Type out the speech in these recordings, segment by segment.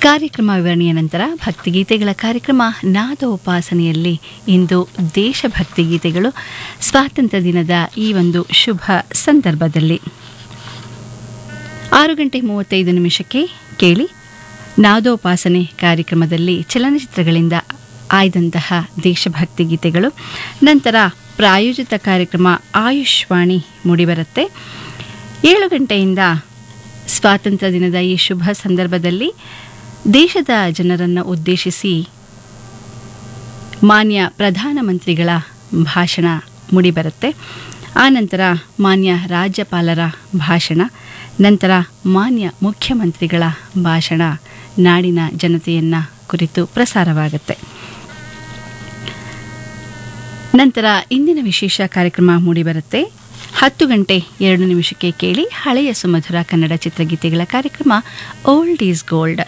ಕಾರ್ಯಕ್ರಮ ವಿವರಣೆಯ ನಂತರ ಭಕ್ತಿಗೀತೆಗಳ ಕಾರ್ಯಕ್ರಮ ನಾದೋಪಾಸನೆಯಲ್ಲಿ ಇಂದು ದೇಶಭಕ್ತಿ ಗೀತೆಗಳು ಸ್ವಾತಂತ್ರ್ಯ ದಿನದ ಈ ಒಂದು ಶುಭ ಸಂದರ್ಭದಲ್ಲಿ ಆರು ಗಂಟೆ ಮೂವತ್ತೈದು ನಿಮಿಷಕ್ಕೆ ಕೇಳಿ ನಾದೋಪಾಸನೆ ಕಾರ್ಯಕ್ರಮದಲ್ಲಿ ಚಲನಚಿತ್ರಗಳಿಂದ ಆಯ್ದಂತಹ ದೇಶಭಕ್ತಿ ಗೀತೆಗಳು ನಂತರ ಪ್ರಾಯೋಜಿತ ಕಾರ್ಯಕ್ರಮ ಆಯುಷ್ವಾಣಿ ಮೂಡಿಬರುತ್ತೆ ಏಳು ಗಂಟೆಯಿಂದ ಸ್ವಾತಂತ್ರ್ಯ ದಿನದ ಈ ಶುಭ ಸಂದರ್ಭದಲ್ಲಿ ದೇಶದ ಜನರನ್ನು ಉದ್ದೇಶಿಸಿ ಮಾನ್ಯ ಪ್ರಧಾನಮಂತ್ರಿಗಳ ಭಾಷಣ ಮೂಡಿಬರುತ್ತೆ ಆನಂತರ ಮಾನ್ಯ ರಾಜ್ಯಪಾಲರ ಭಾಷಣ ನಂತರ ಮಾನ್ಯ ಮುಖ್ಯಮಂತ್ರಿಗಳ ಭಾಷಣ ನಾಡಿನ ಜನತೆಯನ್ನ ಕುರಿತು ಪ್ರಸಾರವಾಗುತ್ತೆ ನಂತರ ಇಂದಿನ ವಿಶೇಷ ಕಾರ್ಯಕ್ರಮ ಮೂಡಿಬರುತ್ತೆ ಹತ್ತು ಗಂಟೆ ಎರಡು ನಿಮಿಷಕ್ಕೆ ಕೇಳಿ ಹಳೆಯ ಸುಮಧುರ ಕನ್ನಡ ಚಿತ್ರಗೀತೆಗಳ ಕಾರ್ಯಕ್ರಮ ಓಲ್ಡ್ ಈಸ್ ಗೋಲ್ಡ್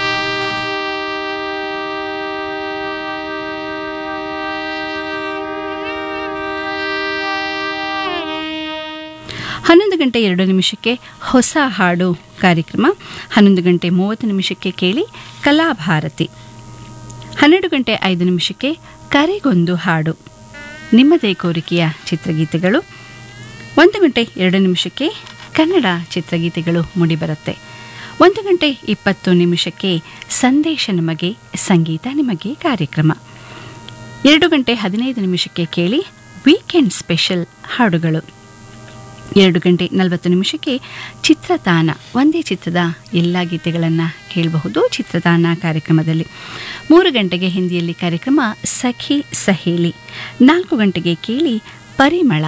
ಹನ್ನೊಂದು ಗಂಟೆ ಎರಡು ನಿಮಿಷಕ್ಕೆ ಹೊಸ ಹಾಡು ಕಾರ್ಯಕ್ರಮ ಹನ್ನೊಂದು ಗಂಟೆ ಮೂವತ್ತು ನಿಮಿಷಕ್ಕೆ ಕೇಳಿ ಕಲಾಭಾರತಿ ಹನ್ನೆರಡು ಗಂಟೆ ಐದು ನಿಮಿಷಕ್ಕೆ ಕರೆಗೊಂದು ಹಾಡು ನಿಮ್ಮದೇ ಕೋರಿಕೆಯ ಚಿತ್ರಗೀತೆಗಳು ಒಂದು ಗಂಟೆ ಎರಡು ನಿಮಿಷಕ್ಕೆ ಕನ್ನಡ ಚಿತ್ರಗೀತೆಗಳು ಮೂಡಿಬರುತ್ತೆ ಒಂದು ಗಂಟೆ ಇಪ್ಪತ್ತು ನಿಮಿಷಕ್ಕೆ ಸಂದೇಶ ನಿಮಗೆ ಸಂಗೀತ ನಿಮಗೆ ಕಾರ್ಯಕ್ರಮ ಎರಡು ಗಂಟೆ ಹದಿನೈದು ನಿಮಿಷಕ್ಕೆ ಕೇಳಿ ವೀಕೆಂಡ್ ಸ್ಪೆಷಲ್ ಹಾಡುಗಳು ಎರಡು ಗಂಟೆ ನಲವತ್ತು ನಿಮಿಷಕ್ಕೆ ಚಿತ್ರತಾನ ಒಂದೇ ಚಿತ್ರದ ಎಲ್ಲ ಗೀತೆಗಳನ್ನು ಕೇಳಬಹುದು ಚಿತ್ರತಾನ ಕಾರ್ಯಕ್ರಮದಲ್ಲಿ ಮೂರು ಗಂಟೆಗೆ ಹಿಂದಿಯಲ್ಲಿ ಕಾರ್ಯಕ್ರಮ ಸಖಿ ಸಹೇಲಿ ನಾಲ್ಕು ಗಂಟೆಗೆ ಕೇಳಿ ಪರಿಮಳ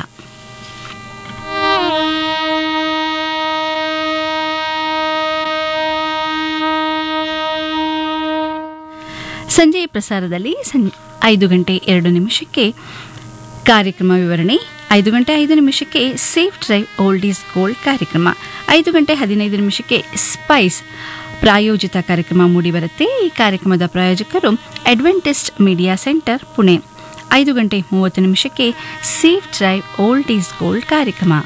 ಸಂಜೆ ಪ್ರಸಾರದಲ್ಲಿ ಸಂ ಐದು ಗಂಟೆ ಎರಡು ನಿಮಿಷಕ್ಕೆ ಕಾರ್ಯಕ್ರಮ ವಿವರಣೆ ಐದು ಗಂಟೆ ಐದು ನಿಮಿಷಕ್ಕೆ safe drive old is gold ಕಾರ್ಯಕ್ರಮ ಐದು ಗಂಟೆ ಹದಿನೈದು ನಿಮಿಷಕ್ಕೆ ಸ್ಪೈಸ್ ಪ್ರಾಯೋಜಿತ ಕಾರ್ಯಕ್ರಮ ಮೂಡಿಬರುತ್ತೆ ಈ ಕಾರ್ಯಕ್ರಮದ ಪ್ರಾಯೋಜಕರು ಅಡ್ವೆಂಟಿಸ್ಟ್ ಮೀಡಿಯಾ ಸೆಂಟರ್ ಪುಣೆ ಐದು ಗಂಟೆ ಮೂವತ್ತು ನಿಮಿಷಕ್ಕೆ safe drive old is gold ಕಾರ್ಯಕ್ರಮ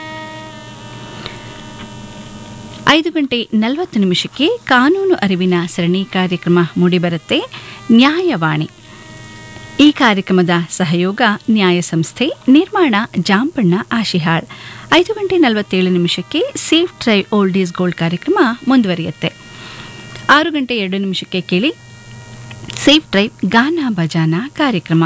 ಐದು ಗಂಟೆ ನಲವತ್ತು ನಿಮಿಷಕ್ಕೆ ಕಾನೂನು ಅರಿವಿನ ಸರಣಿ ಕಾರ್ಯಕ್ರಮ ಮೂಡಿಬರುತ್ತೆ ನ್ಯಾಯವಾಣಿ ಈ ಕಾರ್ಯಕ್ರಮದ ಸಹಯೋಗ ನ್ಯಾಯ ಸಂಸ್ಥೆ ನಿರ್ಮಾಣ ಜಾಂಪಣ್ಣ ಆಶಿಹಾಳ್ ಐದು ಗಂಟೆ ನಲವತ್ತೇಳು ನಿಮಿಷಕ್ಕೆ safe drive old is gold ಕಾರ್ಯಕ್ರಮ ಮುಂದುವರಿಯುತ್ತೆ ಆರು ಗಂಟೆ ಎರಡು ನಿಮಿಷಕ್ಕೆ ಕೇಳಿ ಸೇಫ್ ಡ್ರೈವ್ ಗಾನ ಭಜಾನ ಕಾರ್ಯಕ್ರಮ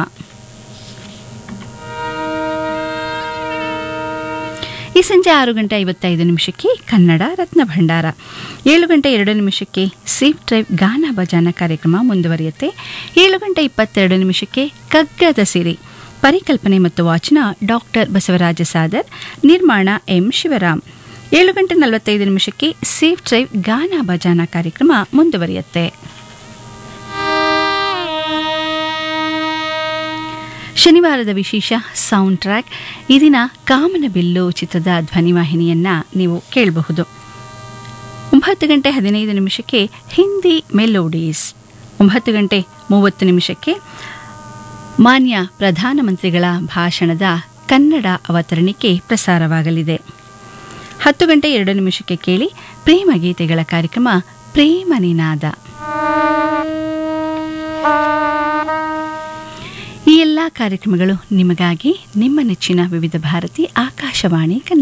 ಈ ಸಂಜೆ ಆರು ಗಂಟೆ ಐವತ್ತೈದು ನಿಮಿಷಕ್ಕೆ ಕನ್ನಡ ರತ್ನ ಭಂಡಾರ ಏಳು ಗಂಟೆ ಎರಡು ನಿಮಿಷಕ್ಕೆ ಸೇಫ್ ಡ್ರೈವ್ ಗಾನ ಭಜಾನ ಕಾರ್ಯಕ್ರಮ ಮುಂದುವರಿಯುತ್ತೆ ಏಳು ಗಂಟೆ ಇಪ್ಪತ್ತೆರಡು ನಿಮಿಷಕ್ಕೆ ಕಗ್ಗದ ಸಿರಿ ಪರಿಕಲ್ಪನೆ ಮತ್ತು ವಾಚನ ಡಾಕ್ಟರ್ ಬಸವರಾಜ ಸಾದರ್ ನಿರ್ಮಾಣ ಎಂ ಶಿವರಾಮ್ ಏಳು ಗಂಟೆ ನಲವತ್ತೈದು ನಿಮಿಷಕ್ಕೆ ಸೇಫ್ ಡ್ರೈವ್ ಗಾನ ಭಜಾನ ಕಾರ್ಯಕ್ರಮ ಮುಂದುವರಿಯುತ್ತೆ ಶನಿವಾರದ ವಿಶೇಷ ಸೌಂಡ್ ಟ್ರ್ಯಾಕ್ ಈ ದಿನ ಕಾಮನಬಿಲ್ಲು ಚಿತ್ರದ ಧ್ವನಿವಾಹಿನಿಯನ್ನ ನೀವು ಕೇಳಬಹುದು ಒಂಬತ್ತು ಗಂಟೆ ಹದಿನೈದು ನಿಮಿಷಕ್ಕೆ ಹಿಂದಿ ಮೆಲೋಡೀಸ್ ಒಂಬತ್ತು ಗಂಟೆ ಮೂವತ್ತು ನಿಮಿಷಕ್ಕೆ ಮಾನ್ಯ ಪ್ರಧಾನಮಂತ್ರಿಗಳ ಭಾಷಣದ ಕನ್ನಡ ಅವತರಣಿಕೆ ಪ್ರಸಾರವಾಗಲಿದೆ ಹತ್ತು ಗಂಟೆ ಎರಡು ನಿಮಿಷಕ್ಕೆ ಕೇಳಿ ಪ್ರೇಮ ಗೀತೆಗಳ ಕಾರ್ಯಕ್ರಮ ಪ್ರೇಮ ನಿನಾದ ಈ ಎಲ್ಲ ಕಾರ್ಯಕ್ರಮಗಳು ನಿಮಗಾಗಿ ನಿಮ್ಮ ನೆಚ್ಚಿನ ವಿವಿಧ ಭಾರತಿ ಆಕಾಶವಾಣಿ ಕನ್ನಡ